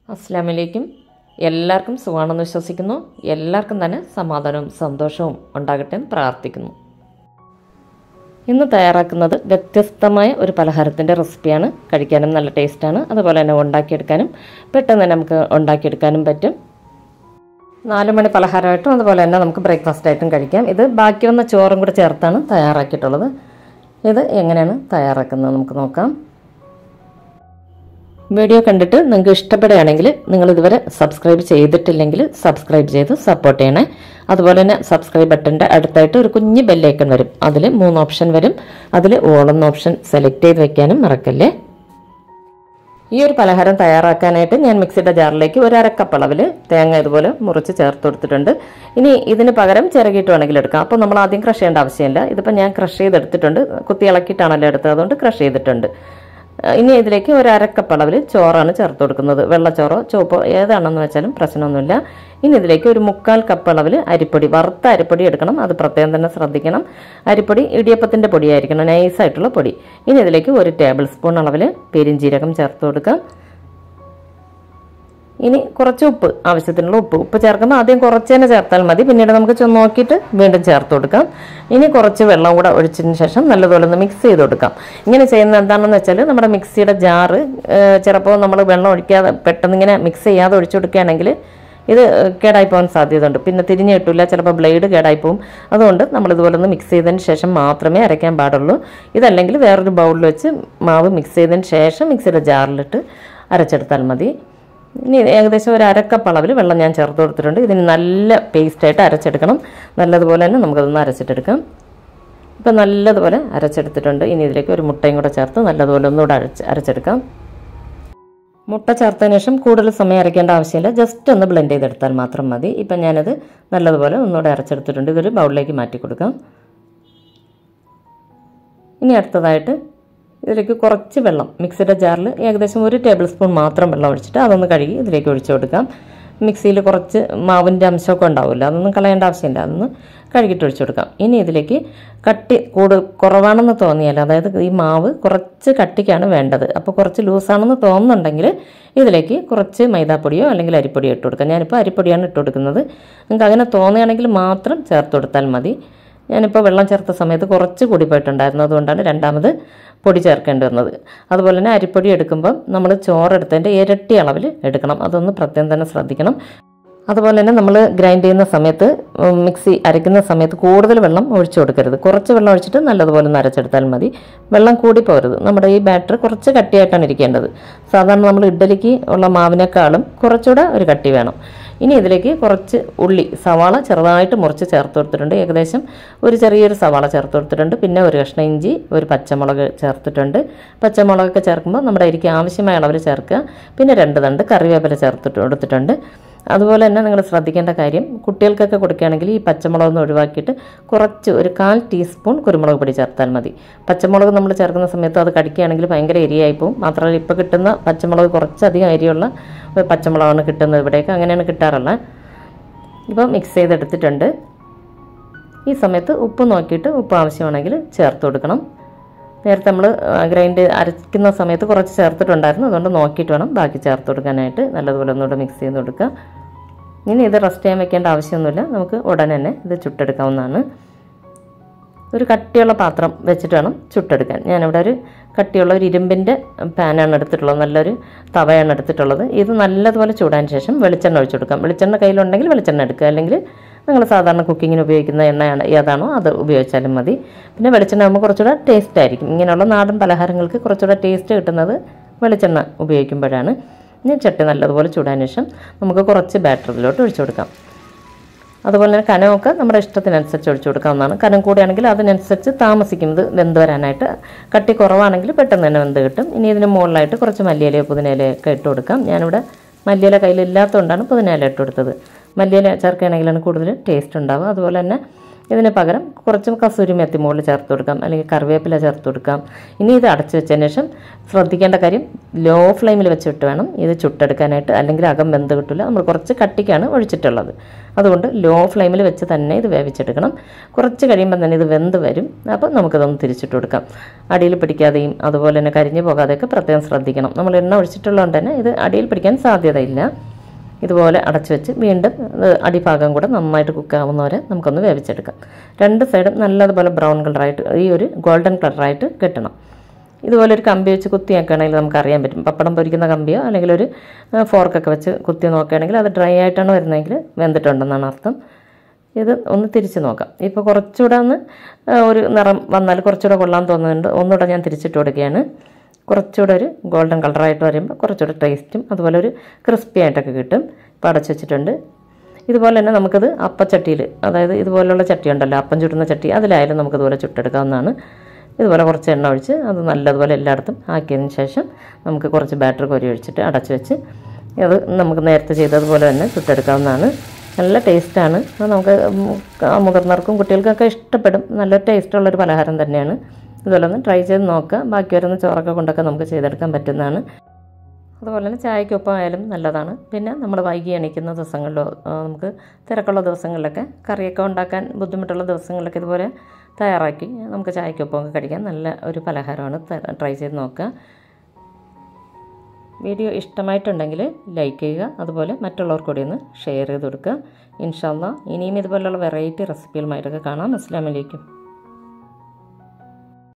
അസ്സാം വലൈക്കും എല്ലാവർക്കും സുഖമാണെന്ന് വിശ്വസിക്കുന്നു എല്ലാവർക്കും തന്നെ സമാധാനവും സന്തോഷവും ഉണ്ടാകട്ടെ എന്ന് പ്രാർത്ഥിക്കുന്നു ഇന്ന് തയ്യാറാക്കുന്നത് വ്യത്യസ്തമായ ഒരു പലഹാരത്തിൻ്റെ റെസിപ്പിയാണ് കഴിക്കാനും നല്ല ടേസ്റ്റാണ് അതുപോലെ തന്നെ ഉണ്ടാക്കിയെടുക്കാനും പെട്ടെന്ന് തന്നെ നമുക്ക് ഉണ്ടാക്കിയെടുക്കാനും പറ്റും നാല് മണി പലഹാരമായിട്ടും അതുപോലെ തന്നെ നമുക്ക് ബ്രേക്ക്ഫാസ്റ്റ് ആയിട്ടും കഴിക്കാം ഇത് ബാക്കി വന്ന ചോറും കൂടെ ചേർത്താണ് തയ്യാറാക്കിയിട്ടുള്ളത് ഇത് എങ്ങനെയാണ് തയ്യാറാക്കുന്നത് നമുക്ക് നോക്കാം വീഡിയോ കണ്ടിട്ട് നിങ്ങൾക്ക് ഇഷ്ടപ്പെടുകയാണെങ്കിൽ നിങ്ങൾ ഇതുവരെ സബ്സ്ക്രൈബ് ചെയ്തിട്ടില്ലെങ്കിൽ സബ്സ്ക്രൈബ് ചെയ്ത് സപ്പോർട്ട് ചെയ്യണേ അതുപോലെ തന്നെ സബ്സ്ക്രൈബ് ബട്ടൻ്റെ അടുത്തായിട്ട് ഒരു കുഞ്ഞ് ബെല്ലൈക്കൺ വരും അതിൽ മൂന്ന് ഓപ്ഷൻ വരും അതിൽ ഓളെന്ന ഓപ്ഷൻ സെലക്ട് ചെയ്ത് വെക്കാനും മറക്കല്ലേ ഈ ഒരു പലഹാരം തയ്യാറാക്കാനായിട്ട് ഞാൻ മിക്സിയുടെ ജാറിലേക്ക് ഒരു അരക്കപ്പ് അളവിൽ തേങ്ങ ഇതുപോലെ മുറിച്ച് ചേർത്ത് കൊടുത്തിട്ടുണ്ട് ഇനി ഇതിന് പകരം ചിറകിയിട്ട് വേണമെങ്കിൽ എടുക്കാം അപ്പോൾ നമ്മൾ ആദ്യം ക്രഷ് ചെയ്യേണ്ട ആവശ്യമില്ല ഇതിപ്പോൾ ഞാൻ ക്രഷ് ചെയ്തെടുത്തിട്ടുണ്ട് കുത്തി ഇളക്കിയിട്ടാണല്ലോ എടുത്തത് അതുകൊണ്ട് ക്രഷ് ചെയ്തിട്ടുണ്ട് ഇനി ഇതിലേക്ക് ഒരു അരക്കപ്പ് അളവിൽ ചോറാണ് ചേർത്ത് കൊടുക്കുന്നത് വെള്ളച്ചോറോ ചുവപ്പോ ഏതാണെന്ന് വെച്ചാലും പ്രശ്നമൊന്നുമില്ല ഇനി ഇതിലേക്ക് ഒരു മുക്കാൽ കപ്പ് അളവിൽ അരിപ്പൊടി വറുത്ത അരിപ്പൊടി എടുക്കണം അത് പ്രത്യേകം തന്നെ ശ്രദ്ധിക്കണം അരിപ്പൊടി ഇടിയപ്പത്തിൻ്റെ പൊടിയായിരിക്കണം നൈസായിട്ടുള്ള പൊടി ഇനി ഇതിലേക്ക് ഒരു ടേബിൾ സ്പൂൺ അളവിൽ പെരിഞ്ചീരകം ചേർത്ത് കൊടുക്കാം ഇനി കുറച്ച് ഉപ്പ് ആവശ്യത്തിനുള്ള ഉപ്പ് ഉപ്പ് ചേർക്കുമ്പോൾ ആദ്യം കുറച്ച് തന്നെ ചേർത്താൽ മതി പിന്നീട് നമുക്ക് ചൊന്ന് നോക്കിയിട്ട് വീണ്ടും ചേർത്ത് കൊടുക്കാം ഇനി കുറച്ച് വെള്ളം കൂടെ ഒഴിച്ചതിന് ശേഷം നല്ലതുപോലെ ഒന്ന് മിക്സ് ചെയ്ത് കൊടുക്കാം ഇങ്ങനെ ചെയ്യുന്നത് എന്താണെന്ന് വെച്ചാൽ നമ്മുടെ മിക്സിയുടെ ജാറ് ചിലപ്പോൾ നമ്മൾ വെള്ളം ഒഴിക്കാതെ പെട്ടെന്ന് ഇങ്ങനെ മിക്സ് ചെയ്യാതെ ഒഴിച്ചു കൊടുക്കുകയാണെങ്കിൽ ഇത് കേടായി പോകാൻ സാധ്യതയുണ്ട് പിന്നെ തിരിഞ്ഞ് കിട്ടില്ല ചിലപ്പോൾ ബ്ലേഡ് കേടായി പോകും അതുകൊണ്ട് നമ്മൾ ഇതുപോലെ ഒന്ന് മിക്സ് ചെയ്തതിന് ശേഷം മാത്രമേ അരയ്ക്കാൻ പാടുള്ളൂ ഇതല്ലെങ്കിൽ വേറൊരു ബൗളിൽ വെച്ച് മാവ് മിക്സ് ചെയ്തതിന് ശേഷം മിക്സിയുടെ ജാറിലിട്ട് അരച്ചെടുത്താൽ മതി ഇനി ഏകദേശം ഒരു അരക്കപ്പ് അളവിൽ വെള്ളം ഞാൻ ചേർത്ത് കൊടുത്തിട്ടുണ്ട് ഇതിന് നല്ല പേസ്റ്റായിട്ട് അരച്ചെടുക്കണം നല്ലതുപോലെ തന്നെ നമുക്കതൊന്ന് അരച്ചിട്ടെടുക്കാം ഇപ്പം നല്ലതുപോലെ അരച്ചെടുത്തിട്ടുണ്ട് ഇനി ഇതിലേക്ക് ഒരു മുട്ടയും കൂടെ ചേർത്ത് നല്ലതുപോലെ ഒന്നുകൂടെ അരച്ച് അരച്ചെടുക്കാം മുട്ട ചേർത്തതിന് ശേഷം കൂടുതൽ സമയം അരയ്ക്കേണ്ട ആവശ്യമില്ല ജസ്റ്റ് ഒന്ന് ബ്ലെൻഡ് ചെയ്തെടുത്താൽ മാത്രം മതി ഇപ്പം ഞാനത് നല്ലതുപോലെ ഒന്നുകൂടെ അരച്ചെടുത്തിട്ടുണ്ട് ഇതൊരു ബൗളിലേക്ക് മാറ്റി കൊടുക്കാം ഇനി അടുത്തതായിട്ട് ഇതിലേക്ക് കുറച്ച് വെള്ളം മിക്സിയുടെ ജാറിൽ ഏകദേശം ഒരു ടേബിൾ സ്പൂൺ മാത്രം വെള്ളം ഒഴിച്ചിട്ട് അതൊന്ന് കഴുകി ഇതിലേക്ക് ഒഴിച്ചു കൊടുക്കാം മിക്സിയിൽ കുറച്ച് മാവിൻ്റെ അംശമൊക്കെ ഉണ്ടാവില്ല അതൊന്നും കളയേണ്ട ആവശ്യമില്ല അതൊന്ന് കഴുകിയിട്ട് ഒഴിച്ചു കൊടുക്കാം ഇനി ഇതിലേക്ക് കട്ടി കൂട് കുറവാണെന്ന് തോന്നിയാൽ അതായത് ഈ മാവ് കുറച്ച് കട്ടിക്കാണ് വേണ്ടത് അപ്പോൾ കുറച്ച് ലൂസാണെന്ന് തോന്നുന്നുണ്ടെങ്കിൽ ഇതിലേക്ക് കുറച്ച് മൈദാപ്പൊടിയോ അല്ലെങ്കിൽ അരിപ്പൊടിയോ ഇട്ട് കൊടുക്കാം ഞാനിപ്പോൾ അരിപ്പൊടിയാണ് ഇട്ട് കൊടുക്കുന്നത് നിങ്ങൾക്ക് അങ്ങനെ തോന്നുകയാണെങ്കിൽ മാത്രം ചേർത്ത് കൊടുത്താൽ മതി ഞാനിപ്പോൾ വെള്ളം ചേർത്ത സമയത്ത് കുറച്ച് കൂടി പോയിട്ടുണ്ടായിരുന്നു അതുകൊണ്ടാണ് രണ്ടാമത് പൊടി ചേർക്കേണ്ടി വന്നത് അതുപോലെ തന്നെ അരിപ്പൊടി എടുക്കുമ്പം നമ്മൾ ചോറെടുത്തതിൻ്റെ ഇരട്ടി അളവിൽ എടുക്കണം അതൊന്ന് പ്രത്യേകം തന്നെ ശ്രദ്ധിക്കണം അതുപോലെ തന്നെ നമ്മൾ ഗ്രൈൻഡ് ചെയ്യുന്ന സമയത്ത് മിക്സി അരയ്ക്കുന്ന സമയത്ത് കൂടുതൽ വെള്ളം ഒഴിച്ചു കൊടുക്കരുത് കുറച്ച് വെള്ളം ഒഴിച്ചിട്ട് നല്ലതുപോലെ ഒന്ന് അരച്ചെടുത്താൽ മതി വെള്ളം കൂടി പോരുത് നമ്മുടെ ഈ ബാറ്റർ കുറച്ച് കട്ടിയായിട്ടാണ് ഇരിക്കേണ്ടത് സാധാരണ നമ്മൾ ഇഡ്ഡലിക്ക് ഉള്ള മാവിനേക്കാളും കുറച്ചുകൂടെ ഒരു കട്ടി വേണം ഇനി ഇതിലേക്ക് കുറച്ച് ഉള്ളി സവാള ചെറുതായിട്ട് മുറിച്ച് ചേർത്ത് കൊടുത്തിട്ടുണ്ട് ഏകദേശം ഒരു ചെറിയൊരു സവാള ചേർത്ത് കൊടുത്തിട്ടുണ്ട് പിന്നെ ഒരു കഷ്ണം ഇഞ്ചി ഒരു പച്ചമുളക് ചേർത്തിട്ടുണ്ട് പച്ചമുളകൊക്കെ ചേർക്കുമ്പോൾ നമ്മുടെ അരിക്ക് ആവശ്യമായ അളവിൽ ചേർക്കുക പിന്നെ രണ്ട് തണ്ട് കറിവേപ്പില ചേർത്തിട്ട് കൊടുത്തിട്ടുണ്ട് അതുപോലെ തന്നെ നിങ്ങൾ ശ്രദ്ധിക്കേണ്ട കാര്യം കുട്ടികൾക്കൊക്കെ കൊടുക്കുകയാണെങ്കിൽ ഈ പച്ചമുളക് ഒന്ന് ഒഴിവാക്കിയിട്ട് കുറച്ച് ഒരു കാൽ ടീസ്പൂൺ കുരുമുളക് പൊടി ചേർത്താൽ മതി പച്ചമുളക് നമ്മൾ ചേർക്കുന്ന സമയത്ത് അത് കടിക്കുകയാണെങ്കിൽ ഭയങ്കര എരിയായി പോകും മാത്രമല്ല ഇപ്പോൾ കിട്ടുന്ന പച്ചമുളക് കുറച്ചധികം എരിയുള്ള പച്ചമുളകാണ് കിട്ടുന്നത് ഇവിടെയൊക്കെ അങ്ങനെയാണ് കിട്ടാറുള്ളത് ഇപ്പോൾ മിക്സ് ചെയ്തെടുത്തിട്ടുണ്ട് ഈ സമയത്ത് ഉപ്പ് നോക്കിയിട്ട് ഉപ്പ് ആവശ്യമാണെങ്കിൽ ചേർത്ത് കൊടുക്കണം നേരത്തെ നമ്മൾ ഗ്രൈൻഡ് അരയ്ക്കുന്ന സമയത്ത് കുറച്ച് ചേർത്തിട്ടുണ്ടായിരുന്നു അതുകൊണ്ട് നോക്കിയിട്ട് വേണം ബാക്കി ചേർത്ത് കൊടുക്കാനായിട്ട് നല്ലതുപോലെ ഒന്നുകൂടെ മിക്സ് ചെയ്ത് കൊടുക്കുക ഇനി ഇത് റെസ്റ്റ് ചെയ്യാൻ വെക്കേണ്ട ആവശ്യമൊന്നുമില്ല നമുക്ക് ഉടനെ തന്നെ ഇത് ചുട്ടെടുക്കാവുന്നതാണ് ഒരു കട്ടിയുള്ള പാത്രം വെച്ചിട്ട് വേണം ചുട്ടെടുക്കാൻ ഞാനിവിടെ ഒരു കട്ടിയുള്ള ഒരു ഇരുമ്പിൻ്റെ പാനാണ് എടുത്തിട്ടുള്ളത് നല്ലൊരു തവയാണ് എടുത്തിട്ടുള്ളത് ഇത് നല്ലതുപോലെ ചൂടാൻ ശേഷം വെളിച്ചെണ്ണ ഒഴിച്ചു കൊടുക്കാം വെളിച്ചെണ്ണ കയ്യിലുണ്ടെങ്കിൽ വെളിച്ചെണ്ണ എടുക്കുക അല്ലെങ്കിൽ നിങ്ങൾ സാധാരണ കുക്കിങ്ങിന് ഉപയോഗിക്കുന്ന എണ്ണയാണ് ഏതാണോ അത് ഉപയോഗിച്ചാലും മതി പിന്നെ വെളിച്ചെണ്ണ ആകുമ്പോൾ കുറച്ചുകൂടെ ടേസ്റ്റ് ആയിരിക്കും ഇങ്ങനെയുള്ള നാടൻ പലഹാരങ്ങൾക്ക് കുറച്ചുകൂടെ ടേസ്റ്റ് കിട്ടുന്നത് വെളിച്ചെണ്ണ ഉപയോഗിക്കുമ്പോഴാണ് ഇനി ചട്ടി നല്ലതുപോലെ ചൂടാൻ ശേഷം നമുക്ക് കുറച്ച് ബാറ്റർ ഇതിലോട്ട് ഒഴിച്ചു കൊടുക്കാം അതുപോലെ തന്നെ കനമൊക്കെ നമ്മുടെ ഇഷ്ടത്തിനനുസരിച്ച് ഒഴിച്ചു കൊടുക്കാവുന്നതാണ് കനം കൂടിയാണെങ്കിൽ അതിനനുസരിച്ച് താമസിക്കുന്നത് വെന്ത് വരാനായിട്ട് കട്ടി കുറവാണെങ്കിൽ പെട്ടെന്ന് തന്നെ വെന്ത് കിട്ടും ഇനി ഇതിന് മുകളിലായിട്ട് കുറച്ച് മല്ലിയിലയോ പുതിനയിലയോ ഒക്കെ ഇട്ട് കൊടുക്കാം ഞാനിവിടെ മല്ലിയില കയ്യിലില്ലാത്തതുകൊണ്ടാണ് പുതിനയില ഇട്ട് കൊടുത്തത് മല്ലിയില ചേർക്കുകയാണെങ്കിലാണ് കൂടുതൽ ടേസ്റ്റ് ഉണ്ടാവുക അതുപോലെ തന്നെ ഇതിന് പകരം കുറച്ചും കസൂരി മെത്തി മുകളിൽ ചേർത്ത് കൊടുക്കാം അല്ലെങ്കിൽ കറിവേപ്പില ചേർത്ത് കൊടുക്കാം ഇനി ഇത് അടച്ചു വെച്ചതിന് ശേഷം ശ്രദ്ധിക്കേണ്ട കാര്യം ലോ ഫ്ലെയിമിൽ വെച്ചിട്ട് വേണം ഇത് ചുട്ടെടുക്കാനായിട്ട് അല്ലെങ്കിൽ അകം വെന്ത് കിട്ടില്ല നമ്മൾ കുറച്ച് കട്ടിക്കാണ് ഒഴിച്ചിട്ടുള്ളത് അതുകൊണ്ട് ലോ ഫ്ലെയിമിൽ വെച്ച് തന്നെ ഇത് വേവിച്ചെടുക്കണം കുറച്ച് കഴിയുമ്പോൾ തന്നെ ഇത് വെന്ത് വരും അപ്പോൾ നമുക്കിതൊന്ന് തിരിച്ചിട്ട് കൊടുക്കാം അടിയിൽ പിടിക്കാതെയും അതുപോലെ തന്നെ കരിഞ്ഞു പോകാതെയൊക്കെ പ്രത്യേകം ശ്രദ്ധിക്കണം നമ്മൾ എണ്ണ ഒഴിച്ചിട്ടുള്ളതുകൊണ്ട് തന്നെ ഇത് അടിയിൽ പിടിക്കാൻ സാധ്യതയില്ല ഇതുപോലെ അടച്ചു വെച്ച് വീണ്ടും ഇത് അടിഭാഗം കൂടെ നന്നായിട്ട് കുക്കാവുന്നവരെ നമുക്കൊന്ന് വേവിച്ചെടുക്കാം രണ്ട് സൈഡും നല്ലതുപോലെ ബ്രൗൺ കളറായിട്ട് ഈ ഒരു ഗോൾഡൻ കളറായിട്ട് കിട്ടണം ഇതുപോലെ ഒരു കമ്പി വെച്ച് കുത്തി നോക്കുകയാണെങ്കിൽ നമുക്ക് അറിയാൻ പറ്റും പപ്പടം പൊരിക്കുന്ന കമ്പിയോ അല്ലെങ്കിൽ ഒരു ആ, ഫോർക്കൊക്കെ വെച്ച് കുത്തി നോക്കുകയാണെങ്കിൽ അത് ഡ്രൈ ആയിട്ടാണ് വരുന്നതെങ്കിൽ വെന്തിട്ടുണ്ടെന്നാണ് അർത്ഥം ഇത് ഒന്ന് തിരിച്ച് നോക്കാം ഇപ്പോൾ കുറച്ചുകൂടെ ഒന്ന് ആ, ഒരു നിറം വന്നാൽ കുറച്ചുകൂടെ കൊള്ളാൻ തോന്നുന്നുണ്ട് ഒന്നുകൂടെ ഞാൻ തിരിച്ചിട്ട് കൊടുക്കുകയാണ് കുറച്ചുകൂടെ ഒരു ഗോൾഡൻ കളറായിട്ട് വരുമ്പോൾ കുറച്ചുകൂടെ ടേസ്റ്റും അതുപോലെ ഒരു ക്രിസ്പി ആയിട്ടൊക്കെ കിട്ടും ഇപ്പോൾ അടച്ചു വെച്ചിട്ടുണ്ട് ഇതുപോലെ തന്നെ നമുക്കിത് അപ്പച്ചട്ടിയിൽ അതായത് ഇതുപോലുള്ള ചട്ടി ഉണ്ടല്ലോ അപ്പം ചുടുന്ന ചട്ടി അതിലായാലും നമുക്കിതുപോലെ ചുട്ടെടുക്കാവുന്നതാണ് ഇതുപോലെ കുറച്ച് എണ്ണ ഒഴിച്ച് അത് നല്ലതുപോലെ എല്ലായിടത്തും ആക്കിയതിന് ശേഷം നമുക്ക് കുറച്ച് ബാറ്റർ കോരി ഒഴിച്ചിട്ട് അടച്ച് വെച്ച് അത് നമുക്ക് നേരത്തെ ചെയ്തതുപോലെ തന്നെ ചുട്ടെടുക്കാവുന്നതാണ് നല്ല ടേസ്റ്റാണ് അത് നമുക്ക് ഉം, ആ മുതിർന്നവർക്കും കുട്ടികൾക്കൊക്കെ ഇഷ്ടപ്പെടും നല്ല ടേസ്റ്റുള്ളൊരു പലഹാരം തന്നെയാണ് ഇതുപോലെ ഒന്ന് ട്രൈ ചെയ്ത് നോക്കുക ബാക്കി വരുന്ന ചോറൊക്കെ കൊണ്ടൊക്കെ നമുക്ക് ചെയ്തെടുക്കാൻ പറ്റുന്നതാണ് അതുപോലെ തന്നെ ചായക്കൊപ്പം ആയാലും നല്ലതാണ് പിന്നെ നമ്മൾ വൈകി എണീക്കുന്ന ദിവസങ്ങളിലോ ആ, നമുക്ക് തിരക്കുള്ള ദിവസങ്ങളിലൊക്കെ കറിയൊക്കെ ഉണ്ടാക്കാൻ ബുദ്ധിമുട്ടുള്ള ദിവസങ്ങളിലൊക്കെ ഇതുപോലെ തയ്യാറാക്കി നമുക്ക് ചായക്കൊപ്പം ഒക്കെ കഴിക്കാൻ നല്ല ഒരു പലഹാരമാണ് ത- ട്രൈ ചെയ്ത് നോക്കുക വീഡിയോ ഇഷ്ടമായിട്ടുണ്ടെങ്കിൽ ലൈക്ക് ചെയ്യുക അതുപോലെ മറ്റുള്ളവർക്ക് കൂടി ഒന്ന് ഷെയർ ചെയ്ത് കൊടുക്കുക ഇൻഷാല്ല ഇനിയും ഇതുപോലുള്ള വെറൈറ്റി റെസിപ്പികളുമായിട്ടൊക്കെ കാണാം അസ്സാം വലൈക്കും